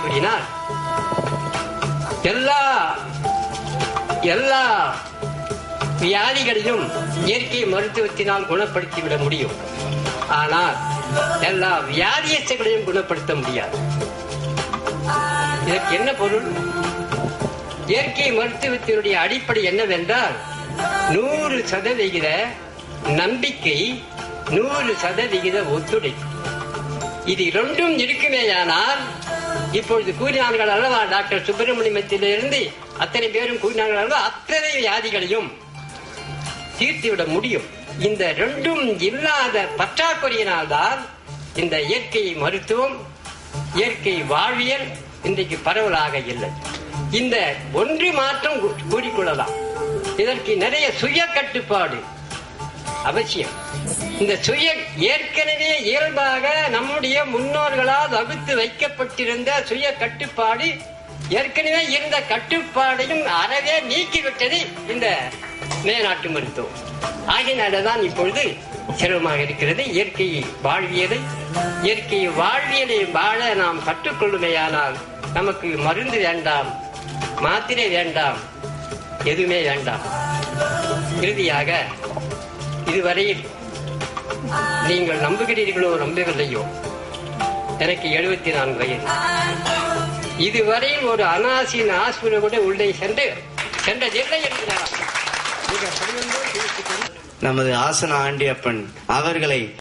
கூறினார் எல்லா எல்லா வியாதிகளையும் இயற்கை மருத்துவத்தினால் குணப்படுத்திவிட முடியும் ஆனால் எல்லா வியாதியஸ்தர்களையும் குணப்படுத்த முடியாது இதற்கு என்ன பொருள் இயற்கை மருத்துவத்தினுடைய அடிப்படை என்னவென்றால் நூறு சதவிகித நம்பிக்கை நூறு சதவிகித ஒத்துழைப்பு இது இரண்டும் இருக்குமேயானால் இப்பொழுது கூறினார்கள் அல்லவா டாக்டர் சுப்பிரமணியத்திலிருந்து அத்தனை பேரும் கூறினார்கள் அல்லவா அத்தனை வியாதிகளையும் தீர்த்துவிட முடியும் இந்த ரெண்டும் இல்லாத பற்றாக்குறையினால்தான் இந்த இயற்கை மருத்துவம் இயற்கை வாழ்வியல் இன்றைக்கு பரவலாக இல்லை இந்த ஒன்று மாற்றம் கூ- கூறிக்கொள்ளலாம் இதற்கு நிறைய சுய கட்டுப்பாடு அவசியம் இந்த சுய ஏற்கனவே இயல்பாக நம்முடைய முன்னோர்களால் வகுத்து வைக்கப்பட்டிருந்த சுய கட்டுப்பாடு ஏற்கனவே இருந்த கட்டுப்பாடையும் அறவே நீக்கிவிட்டது இந்த மேநாட்டு மருத்துவம் ஆகினால்தான் இப்பொழுது சிரமமாக இருக்கிறது இயற்கை வாழ்வியலை இயற்கை வாழ்வியலை வாழ நாம் கற்றுக்கொள்ளுமையானால் நமக்கு மருந்து வேண்டாம் மாத்திரை வேண்டாம் எதுவுமே வேண்டாம் இறுதியாக இதுவரையில் நீங்கள் நம்புகிறீர்களோ நம்பவில்லையோ எனக்கு எழுபத்தி நான்கு வயது இதுவரையில் ஒரு அனாசின் ஆஸ்பத்திரி கூட உள்ளே சென்று சென்றதில்லை என்கிறார் மிக பணிவன்போடு பேசிக்கொண்டு நமது ஆசன ஆண்டியப்பன் அவர்களை